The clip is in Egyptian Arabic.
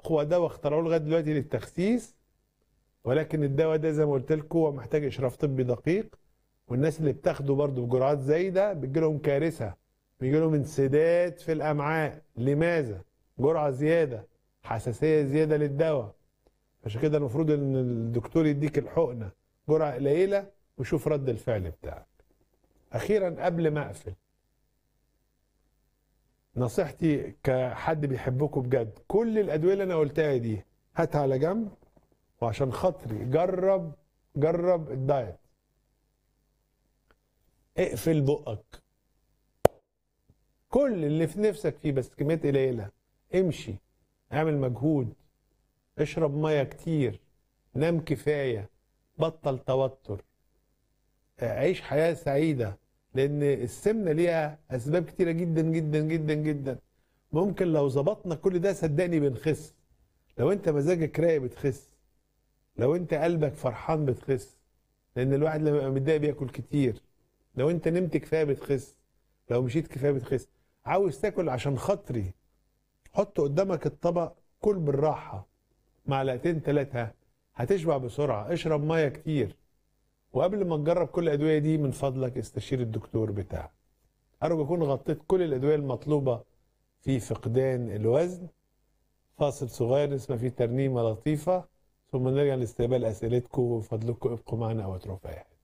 اقوى دواء اخترعوه لغايه دلوقتي للتخسيس ولكن الدواء ده زي ما قلت لكم هو محتاج اشراف طبي دقيق والناس اللي بتاخده برضه بجرعات زايده بيجي لهم كارثه بيجي لهم انسداد في الامعاء لماذا جرعه زياده حساسيه زياده للدواء عشان كده المفروض ان الدكتور يديك الحقنه جرعه قليله ويشوف رد الفعل بتاعك اخيرا قبل ما اقفل نصيحتي كحد بيحبكم بجد كل الادويه اللي انا قلتها دي هاتها على جنب وعشان خاطري جرب جرب الدايت اقفل بقك كل اللي في نفسك فيه بس كميات قليله امشي اعمل مجهود اشرب ميه كتير نام كفايه بطل توتر عيش حياه سعيده لان السمنه ليها اسباب كتيره جدا جدا جدا جدا ممكن لو ظبطنا كل ده صدقني بنخس لو انت مزاجك رايق بتخس لو انت قلبك فرحان بتخس لان الواحد لما يبقى متضايق بياكل كتير لو انت نمت كفايه بتخس لو مشيت كفايه بتخس عاوز تاكل عشان خاطري حط قدامك الطبق كل بالراحه معلقتين ثلاثه هتشبع بسرعه اشرب ميه كتير وقبل ما تجرب كل الادويه دي من فضلك استشير الدكتور بتاعك ارجو اكون غطيت كل الادويه المطلوبه في فقدان الوزن فاصل صغير نسمع فيه ترنيمه لطيفه ثم نرجع لاستقبال اسئلتكم وفضلكم ابقوا معنا او اتركوا في اي حاجه